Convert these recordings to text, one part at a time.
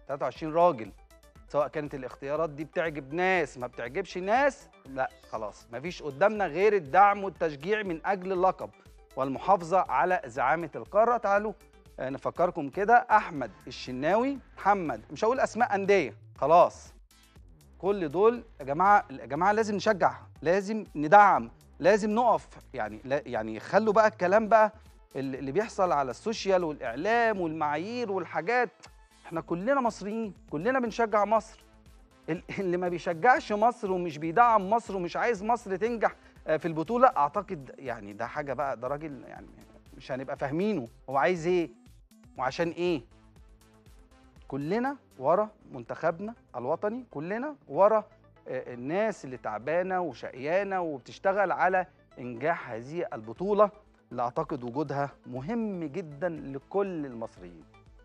23 راجل سواء كانت الاختيارات دي بتعجب ناس ما بتعجبش ناس لا خلاص مفيش قدامنا غير الدعم والتشجيع من اجل اللقب والمحافظه على زعامه القاره تعالوا آه، نفكركم كده احمد الشناوي محمد مش هقول اسماء انديه خلاص كل دول يا جماعه يا جماعه لازم نشجع لازم ندعم لازم نقف يعني لا يعني خلوا بقى الكلام بقى اللي اللي بيحصل على السوشيال والاعلام والمعايير والحاجات احنا كلنا مصريين كلنا بنشجع مصر ال- اللي ما بيشجعش مصر ومش بيدعم مصر ومش عايز مصر تنجح آه، في البطوله اعتقد يعني ده حاجه بقى ده راجل يعني مش هنبقى فاهمينه هو عايز ايه وعشان ايه كلنا ورا منتخبنا الوطني كلنا ورا آه، الناس اللي تعبانه وشقيانه وبتشتغل على انجاح هذه البطوله اللي اعتقد وجودها مهم جدا لكل المصريين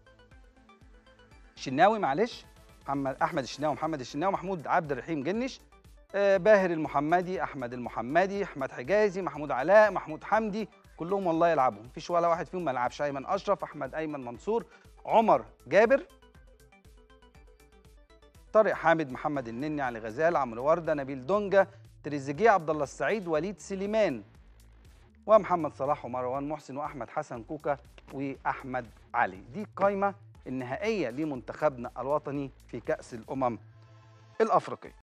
الشناوي معلش محمد احمد الشناوي محمد الشناوي محمود عبد الرحيم جنش آه، باهر المحمدي احمد المحمدي احمد حجازي محمود علاء محمود حمدي كلهم والله يلعبوا مفيش ولا واحد فيهم ما لعبش ايمن اشرف احمد ايمن منصور عمر جابر طارق حامد محمد النني علي غزال عمرو ورده نبيل دونجا تريزيجيه عبد الله السعيد وليد سليمان ومحمد صلاح ومروان محسن واحمد حسن كوكا واحمد علي دي القايمه النهائيه لمنتخبنا الوطني في كاس الامم الافريقيه